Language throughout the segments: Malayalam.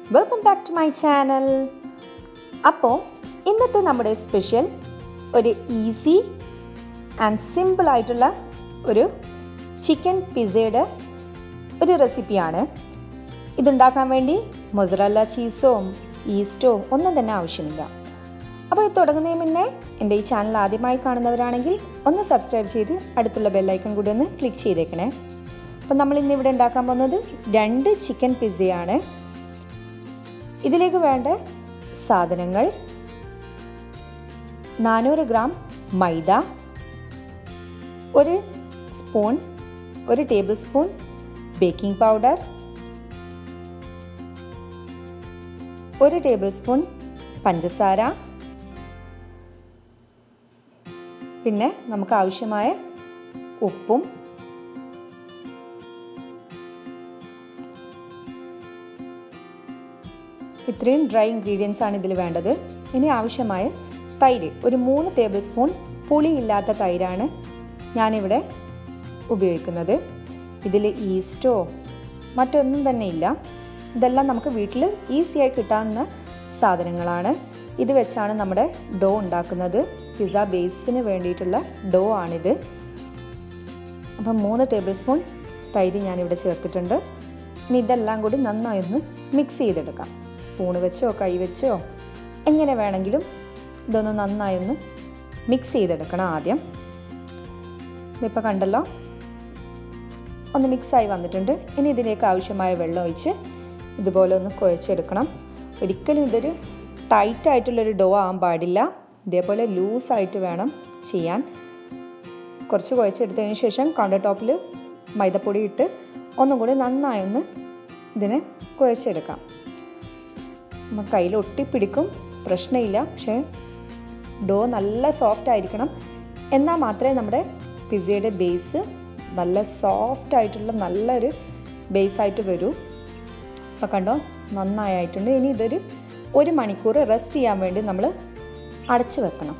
welcome back to my channel അപ്പോൾ ഇന്നത്തെ നമ്മുടെ സ്പെഷ്യൽ ഒരു ഈസി ആൻഡ് സിമ്പിൾ ആയിട്ടുള്ള ഒരു ചിക്കൻ പിസയുടെ ഒരു റെസിപ്പിയാണ് ഇതുണ്ടാക്കാൻ വേണ്ടി മൊസറല്ല ചീസോ ഈസ്റ്റോ ഒന്നും തന്നെ ആവശ്യമില്ല അപ്പോൾ ഇത് തുടങ്ങുന്നതിന് മുന്നേ എൻ്റെ ഈ ചാനൽ ആദ്യമായി കാണുന്നവരാണെങ്കിൽ ഒന്ന് സബ്സ്ക്രൈബ് ചെയ്ത് അടുത്തുള്ള ബെല്ലൈക്കൺ കൂടി ഒന്ന് ക്ലിക്ക് ചെയ്തേക്കണേ അപ്പോൾ നമ്മൾ ഇന്ന് ഇവിടെ ഉണ്ടാക്കാൻ പോകുന്നത് രണ്ട് ചിക്കൻ പിസയാണ് ഇതിലേക്ക് വേണ്ട സാധനങ്ങൾ നാനൂറ് ഗ്രാം മൈദ ഒരു സ്പൂൺ ഒരു ടേബിൾ സ്പൂൺ ബേക്കിംഗ് പൗഡർ ഒരു ടേബിൾ സ്പൂൺ പഞ്ചസാര പിന്നെ നമുക്ക് ആവശ്യമായ ഉപ്പും ഇത്രയും ഡ്രൈ ഇൻഗ്രീഡിയൻസ് ആണ് ഇതിൽ വേണ്ടത് ഇനി ആവശ്യമായ തൈര് ഒരു മൂന്ന് ടേബിൾ സ്പൂൺ പുളിയില്ലാത്ത തൈരാണ് ഞാനിവിടെ ഉപയോഗിക്കുന്നത് ഇതിൽ ഈസ്റ്റോ മറ്റൊന്നും തന്നെ ഇല്ല ഇതെല്ലാം നമുക്ക് വീട്ടിൽ ഈസിയായി കിട്ടാവുന്ന സാധനങ്ങളാണ് ഇത് വെച്ചാണ് നമ്മുടെ ഡോ ഉണ്ടാക്കുന്നത് പിസ്സ ബേസിന് വേണ്ടിയിട്ടുള്ള ഡോ ആണിത് അപ്പം മൂന്ന് ടേബിൾ സ്പൂൺ തൈര് ഞാനിവിടെ ചേർത്തിട്ടുണ്ട് ഇനി ഇതെല്ലാം കൂടി നന്നായി ഒന്ന് മിക്സ് ചെയ്തെടുക്കാം സ്പൂണ് വെച്ചോ കൈ വെച്ചോ എങ്ങനെ വേണമെങ്കിലും ഇതൊന്ന് നന്നായി ഒന്ന് മിക്സ് ചെയ്തെടുക്കണം ആദ്യം ഇതിപ്പോൾ കണ്ടല്ലോ ഒന്ന് മിക്സായി വന്നിട്ടുണ്ട് ഇനി ഇതിലേക്ക് ആവശ്യമായ വെള്ളം ഒഴിച്ച് ഇതുപോലെ ഒന്ന് കുഴച്ചെടുക്കണം ഒരിക്കലും ഇതൊരു ടൈറ്റ് ആയിട്ടുള്ളൊരു ഡോ ആകാൻ പാടില്ല ഇതേപോലെ ലൂസായിട്ട് വേണം ചെയ്യാൻ കുറച്ച് കുഴച്ചെടുത്തതിന് ശേഷം കൗണ്ടർ ടോപ്പിൽ മൈദപ്പൊടി ഇട്ട് ഒന്നും കൂടി നന്നായി ഒന്ന് ഇതിനെ കുഴച്ചെടുക്കാം നമുക്ക് കയ്യിൽ ഒട്ടിപ്പിടിക്കും പ്രശ്നമില്ല പക്ഷേ ഡോ നല്ല സോഫ്റ്റ് ആയിരിക്കണം എന്നാൽ മാത്രമേ നമ്മുടെ പിസയുടെ ബേസ് നല്ല സോഫ്റ്റ് ആയിട്ടുള്ള നല്ലൊരു ബേസായിട്ട് വരൂ അപ്പോൾ കണ്ടോ നന്നായിട്ടുണ്ട് ഇനി ഇതൊരു ഒരു മണിക്കൂർ റെസ്റ്റ് ചെയ്യാൻ വേണ്ടി നമ്മൾ അടച്ചു വെക്കണം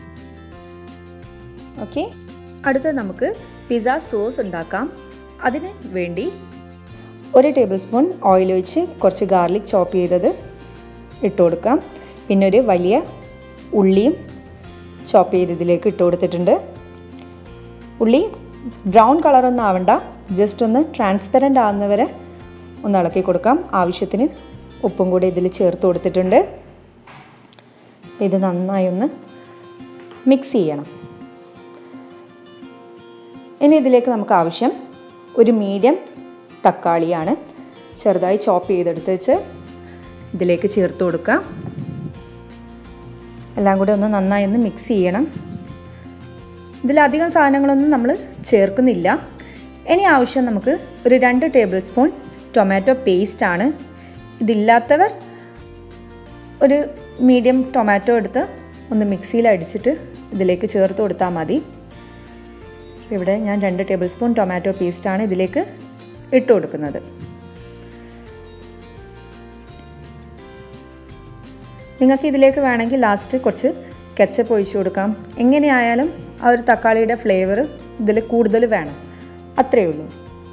ഓക്കെ അടുത്ത നമുക്ക് പിസ്സ സോസ് ഉണ്ടാക്കാം അതിന് വേണ്ടി ഒരു ടേബിൾ സ്പൂൺ ഓയിൽ ഒഴിച്ച് കുറച്ച് ഗാർലിക് ചോപ്പ് ചെയ്തത് ഇട്ട് കൊടുക്കാം പിന്നെ ഒരു വലിയ ഉള്ളിയും ചോപ്പ് ചെയ്ത് ഇതിലേക്ക് ഇട്ട് കൊടുത്തിട്ടുണ്ട് ഉള്ളി ബ്രൗൺ കളറൊന്നും ആവണ്ട ജസ്റ്റ് ഒന്ന് ട്രാൻസ്പെറൻ്റ് ആവുന്നവരെ ഒന്ന് ഇളക്കി കൊടുക്കാം ആവശ്യത്തിന് ഉപ്പും കൂടി ഇതിൽ ചേർത്ത് കൊടുത്തിട്ടുണ്ട് ഇത് നന്നായി ഒന്ന് മിക്സ് ചെയ്യണം ഇനി ഇതിലേക്ക് നമുക്ക് ആവശ്യം ഒരു മീഡിയം തക്കാളിയാണ് ചെറുതായി ചോപ്പ് ചെയ്തെടുത്ത് വെച്ച് ഇതിലേക്ക് ചേർത്ത് കൊടുക്കാം എല്ലാം കൂടി ഒന്ന് നന്നായി ഒന്ന് മിക്സ് ചെയ്യണം ഇതിലധികം സാധനങ്ങളൊന്നും നമ്മൾ ചേർക്കുന്നില്ല ഇനി ആവശ്യം നമുക്ക് ഒരു രണ്ട് ടേബിൾ സ്പൂൺ ടൊമാറ്റോ പേസ്റ്റ് ആണ് ഇതില്ലാത്തവർ ഒരു മീഡിയം ടൊമാറ്റോ എടുത്ത് ഒന്ന് മിക്സിയിൽ അടിച്ചിട്ട് ഇതിലേക്ക് ചേർത്ത് കൊടുത്താൽ മതി ഇവിടെ ഞാൻ രണ്ട് ടേബിൾ സ്പൂൺ ടൊമാറ്റോ പേസ്റ്റാണ് ഇതിലേക്ക് ഇട്ട് കൊടുക്കുന്നത് നിങ്ങൾക്ക് ഇതിലേക്ക് വേണമെങ്കിൽ ലാസ്റ്റ് കുറച്ച് കെച്ചപ്പ് ഒഴിച്ചു കൊടുക്കാം എങ്ങനെയായാലും ആ ഒരു തക്കാളിയുടെ ഫ്ലേവർ ഇതിൽ കൂടുതൽ വേണം അത്രയേ ഉള്ളൂ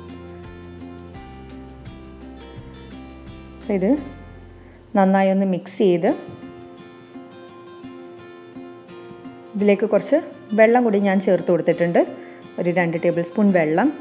ഇത് നന്നായി ഒന്ന് മിക്സ് ചെയ്ത് ഇതിലേക്ക് കുറച്ച് വെള്ളം കൂടി ഞാൻ ചേർത്ത് കൊടുത്തിട്ടുണ്ട് ഒരു രണ്ട് ടേബിൾ സ്പൂൺ വെള്ളം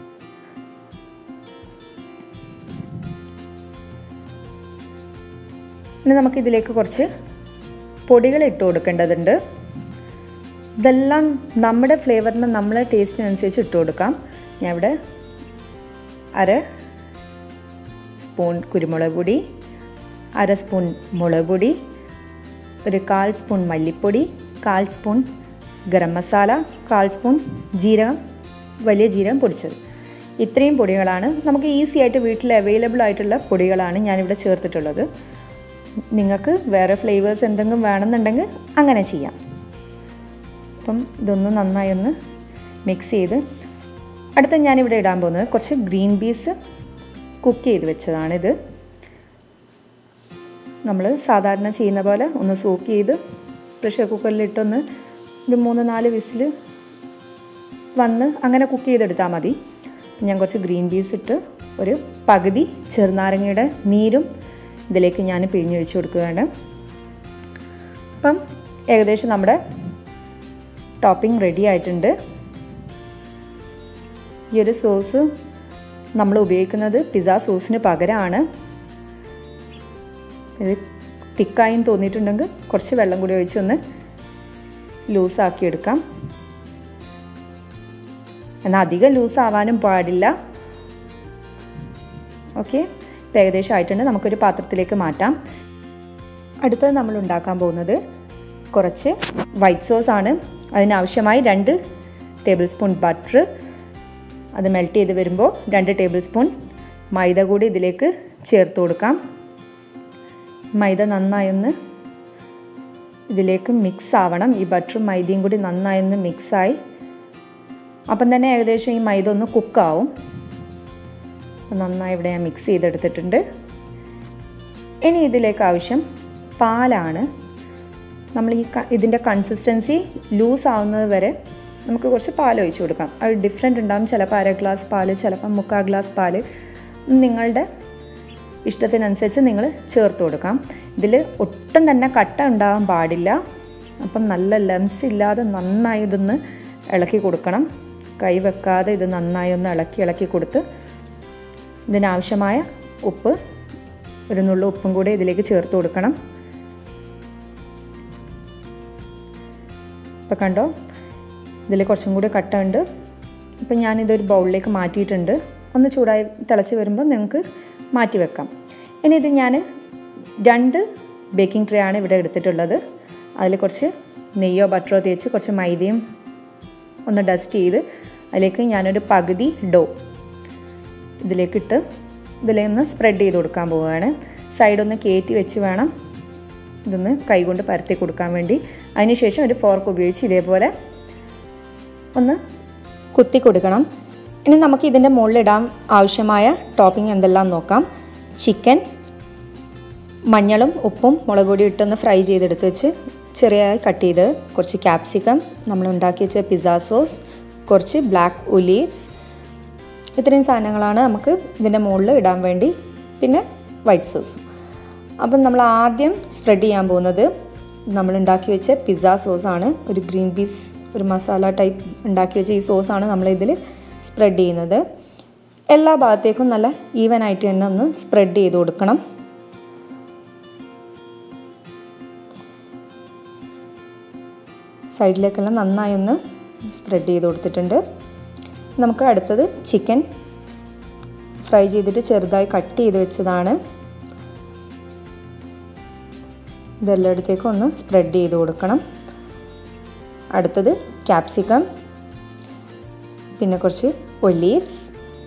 ഇനി നമുക്ക് ഇതിലേക്ക് കുറച്ച് പൊടികൾ ഇട്ട് കൊടുക്കേണ്ടതുണ്ട് ഇതെല്ലാം നമ്മുടെ ഫ്ലേവറിന് നമ്മളെ ടേസ്റ്റിനനുസരിച്ച് ഇട്ട് കൊടുക്കാം ഞാൻ ഇവിടെ അര സ്പൂൺ കുരുമുളക് പൊടി അര സ്പൂൺ മുളക് പൊടി ഒരു കാൽ സ്പൂൺ മല്ലിപ്പൊടി കാൽ സ്പൂൺ ഗരം മസാല കാൽ സ്പൂൺ ജീരകം വലിയ ജീരകം പൊടിച്ചത് ഇത്രയും പൊടികളാണ് നമുക്ക് ഈസി ആയിട്ട് വീട്ടിൽ അവൈലബിൾ ആയിട്ടുള്ള പൊടികളാണ് ഞാനിവിടെ ചേർത്തിട്ടുള്ളത് നിങ്ങൾക്ക് വേറെ ഫ്ലേവേഴ്സ് എന്തെങ്കിലും വേണമെന്നുണ്ടെങ്കിൽ അങ്ങനെ ചെയ്യാം അപ്പം ഇതൊന്ന് നന്നായി ഒന്ന് മിക്സ് ചെയ്ത് അടുത്ത ഞാനിവിടെ ഇടാൻ പോകുന്നത് കുറച്ച് ഗ്രീൻ പീസ് കുക്ക് ചെയ്ത് വെച്ചതാണിത് നമ്മൾ സാധാരണ ചെയ്യുന്ന പോലെ ഒന്ന് സോക്ക് ചെയ്ത് പ്രഷർ കുക്കറിലിട്ടൊന്ന് ഒരു മൂന്ന് നാല് വിസിൽ വന്ന് അങ്ങനെ കുക്ക് ചെയ്തെടുത്താൽ മതി ഞാൻ കുറച്ച് ഗ്രീൻ പീസ് ഇട്ട് ഒരു പകുതി ചെറുനാരങ്ങയുടെ നീരും ഇതിലേക്ക് ഞാൻ പിഴിഞ്ഞൊഴിച്ച് കൊടുക്കുകയാണ് അപ്പം ഏകദേശം നമ്മുടെ ടോപ്പിംഗ് റെഡി ആയിട്ടുണ്ട് ഈ ഒരു സോസ് നമ്മൾ ഉപയോഗിക്കുന്നത് പിസ്സ സോസിന് പകരമാണ് ഇത് തിക്കായും തോന്നിയിട്ടുണ്ടെങ്കിൽ കുറച്ച് വെള്ളം കൂടി ഒഴിച്ചൊന്ന് ലൂസാക്കി എടുക്കാം എന്നാൽ അധികം ലൂസ് ആവാനും പാടില്ല ഓക്കെ ഇപ്പം ഏകദേശം ആയിട്ടുണ്ട് നമുക്കൊരു പാത്രത്തിലേക്ക് മാറ്റാം അടുത്തത് നമ്മൾ ഉണ്ടാക്കാൻ പോകുന്നത് കുറച്ച് വൈറ്റ് സോസ് ആണ് അതിനാവശ്യമായി രണ്ട് ടേബിൾ സ്പൂൺ ബട്ടർ അത് മെൽറ്റ് ചെയ്ത് വരുമ്പോൾ രണ്ട് ടേബിൾ സ്പൂൺ മൈദ കൂടി ഇതിലേക്ക് ചേർത്ത് കൊടുക്കാം മൈദ നന്നായി ഒന്ന് ഇതിലേക്ക് മിക്സ് ആവണം ഈ ബട്ടറും മൈദയും കൂടി നന്നായി ഒന്ന് മിക്സായി അപ്പം തന്നെ ഏകദേശം ഈ മൈദ ഒന്ന് കുക്കാവും നന്നായി ഇവിടെ ഞാൻ മിക്സ് ചെയ്തെടുത്തിട്ടുണ്ട് ഇനി ഇതിലേക്ക് ആവശ്യം പാലാണ് നമ്മൾ ഈ ഇതിൻ്റെ കൺസിസ്റ്റൻസി ലൂസ് ആവുന്നത് വരെ നമുക്ക് കുറച്ച് പാൽ ഒഴിച്ച് കൊടുക്കാം അത് ഡിഫറെൻ്റ് ഉണ്ടാകും ചിലപ്പോൾ അര ഗ്ലാസ് പാൽ ചിലപ്പോൾ മുക്കാൽ ഗ്ലാസ് പാൽ നിങ്ങളുടെ ഇഷ്ടത്തിനനുസരിച്ച് നിങ്ങൾ ചേർത്ത് കൊടുക്കാം ഇതിൽ ഒട്ടും തന്നെ കട്ട ഉണ്ടാകാൻ പാടില്ല അപ്പം നല്ല ലംസ് ഇല്ലാതെ നന്നായി ഇതൊന്ന് ഇളക്കി കൊടുക്കണം കൈ വെക്കാതെ ഇത് നന്നായി ഒന്ന് ഇളക്കി ഇളക്കി കൊടുത്ത് ഇതിനാവശ്യമായ ഉപ്പ് ഒരു നുള്ള ഉപ്പും കൂടി ഇതിലേക്ക് ചേർത്ത് കൊടുക്കണം ഇപ്പം കണ്ടോ ഇതിൽ കുറച്ചും കൂടി കട്ട ഉണ്ട് ഇപ്പം ഞാനിതൊരു ബൗളിലേക്ക് മാറ്റിയിട്ടുണ്ട് ഒന്ന് ചൂടായി തിളച്ച് വരുമ്പോൾ നിങ്ങൾക്ക് മാറ്റി വെക്കാം ഇനി ഇത് ഞാൻ രണ്ട് ബേക്കിംഗ് ട്രേ ആണ് ഇവിടെ എടുത്തിട്ടുള്ളത് അതിൽ കുറച്ച് നെയ്യോ ബട്ടറോ തേച്ച് കുറച്ച് മൈദയും ഒന്ന് ഡസ്റ്റ് ചെയ്ത് അതിലേക്ക് ഞാനൊരു പകുതി ഡോ ഇതിലേക്കിട്ട് ഇതിലൊന്ന് സ്പ്രെഡ് ചെയ്ത് കൊടുക്കാൻ പോവുകയാണ് സൈഡൊന്ന് കയറ്റി വെച്ച് വേണം ഇതൊന്ന് കൈകൊണ്ട് പരത്തി കൊടുക്കാൻ വേണ്ടി അതിനുശേഷം ഒരു ഫോർക്ക് ഉപയോഗിച്ച് ഇതേപോലെ ഒന്ന് കുത്തി കൊടുക്കണം ഇനി നമുക്ക് ഇതിൻ്റെ മുകളിലിടാൻ ആവശ്യമായ ടോപ്പിംഗ് എന്തെല്ലാം നോക്കാം ചിക്കൻ മഞ്ഞളും ഉപ്പും മുളക് പൊടി ഇട്ടൊന്ന് ഫ്രൈ ചെയ്തെടുത്ത് വെച്ച് ചെറിയതായി കട്ട് ചെയ്ത് കുറച്ച് ക്യാപ്സിക്കം നമ്മൾ ഉണ്ടാക്കി വെച്ച പിസ്സ സോസ് കുറച്ച് ബ്ലാക്ക് ഒലീവ്സ് ഇത്രയും സാധനങ്ങളാണ് നമുക്ക് ഇതിൻ്റെ മുകളിൽ ഇടാൻ വേണ്ടി പിന്നെ വൈറ്റ് സോസും അപ്പം നമ്മൾ ആദ്യം സ്പ്രെഡ് ചെയ്യാൻ പോകുന്നത് നമ്മൾ ഉണ്ടാക്കി വെച്ച പിസ്സ സോസാണ് ഒരു ഗ്രീൻ പീസ് ഒരു മസാല ടൈപ്പ് ഉണ്ടാക്കി വെച്ച ഈ സോസാണ് നമ്മളിതിൽ സ്പ്രെഡ് ചെയ്യുന്നത് എല്ലാ ഭാഗത്തേക്കും നല്ല ഈവൻ ആയിട്ട് തന്നെ ഒന്ന് സ്പ്രെഡ് ചെയ്ത് കൊടുക്കണം സൈഡിലേക്കെല്ലാം നന്നായി ഒന്ന് സ്പ്രെഡ് ചെയ്ത് കൊടുത്തിട്ടുണ്ട് നമുക്ക് അടുത്തത് ചിക്കൻ ഫ്രൈ ചെയ്തിട്ട് ചെറുതായി കട്ട് ചെയ്ത് വെച്ചതാണ് ഇതെല്ലായിടത്തേക്കും ഒന്ന് സ്പ്രെഡ് ചെയ്ത് കൊടുക്കണം അടുത്തത് ക്യാപ്സിക്കം പിന്നെ കുറച്ച് ഒലീവ്സ്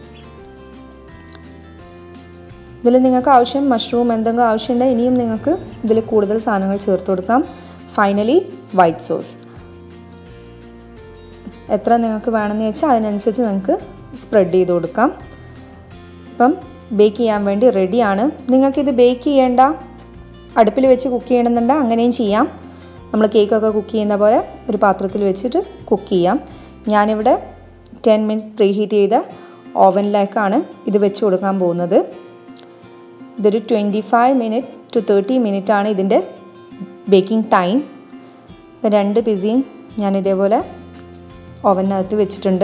ഇതിൽ നിങ്ങൾക്ക് ആവശ്യം മഷ്റൂം എന്തെങ്കിലും ആവശ്യമുണ്ടെങ്കിൽ ഇനിയും നിങ്ങൾക്ക് ഇതിൽ കൂടുതൽ സാധനങ്ങൾ ചേർത്ത് കൊടുക്കാം ഫൈനലി വൈറ്റ് സോസ് എത്ര നിങ്ങൾക്ക് വേണമെന്ന് വെച്ചാൽ അതിനനുസരിച്ച് നിങ്ങൾക്ക് സ്പ്രെഡ് ചെയ്ത് കൊടുക്കാം ഇപ്പം ബേക്ക് ചെയ്യാൻ വേണ്ടി റെഡിയാണ് നിങ്ങൾക്കിത് ബേക്ക് ചെയ്യേണ്ട അടുപ്പിൽ വെച്ച് കുക്ക് ചെയ്യണമെന്നുണ്ടെങ്കിൽ അങ്ങനെയും ചെയ്യാം നമ്മൾ കേക്കൊക്കെ കുക്ക് ചെയ്യുന്ന പോലെ ഒരു പാത്രത്തിൽ വെച്ചിട്ട് കുക്ക് ചെയ്യാം ഞാനിവിടെ ടെൻ മിനിറ്റ് പ്രീ ഹീറ്റ് ചെയ്ത ഓവനിലേക്കാണ് ഇത് വെച്ച് കൊടുക്കാൻ പോകുന്നത് ഇതൊരു twenty five minute to thirty minute ആണ് ഇതിൻ്റെ ബേക്കിംഗ് ടൈം ഇപ്പം രണ്ട് പിസയും ഞാൻ ഇതേപോലെ ഓവനകത്ത് വെച്ചിട്ടുണ്ട്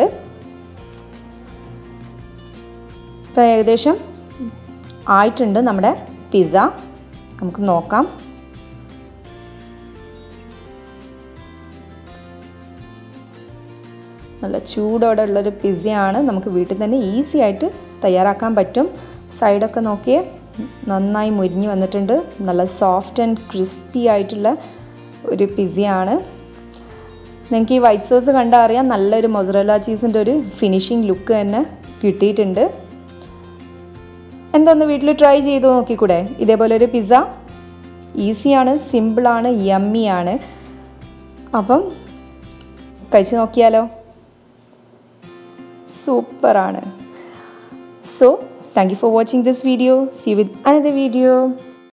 ഇപ്പോൾ ഏകദേശം ആയിട്ടുണ്ട് നമ്മുടെ പിസ്സ നമുക്ക് നോക്കാം നല്ല ചൂടോടെ ഉള്ളൊരു പിസ്സയാണ് നമുക്ക് വീട്ടിൽ തന്നെ ഈസി ആയിട്ട് തയ്യാറാക്കാൻ പറ്റും സൈഡൊക്കെ നോക്കിയേ നന്നായി മുരിഞ്ഞ് വന്നിട്ടുണ്ട് നല്ല സോഫ്റ്റ് ആൻഡ് ക്രിസ്പി ആയിട്ടുള്ള ഒരു പിസ്സയാണ് നിങ്ങൾക്ക് ഈ വൈറ്റ് സോസ് കണ്ടാൽ അറിയാം നല്ലൊരു മൊസറല്ല ചീസിൻ്റെ ഒരു ഫിനിഷിങ് ലുക്ക് തന്നെ കിട്ടിയിട്ടുണ്ട് എന്തൊന്ന് വീട്ടിൽ ട്രൈ ചെയ്ത് നോക്കിക്കൂടെ ഇതേപോലെ ഒരു പിസ്സ ഈസിയാണ് സിമ്പിളാണ് യമ്മിയാണ് അപ്പം കഴിച്ച് നോക്കിയാലോ സൂപ്പറാണ് so thank you for watching this video see with another video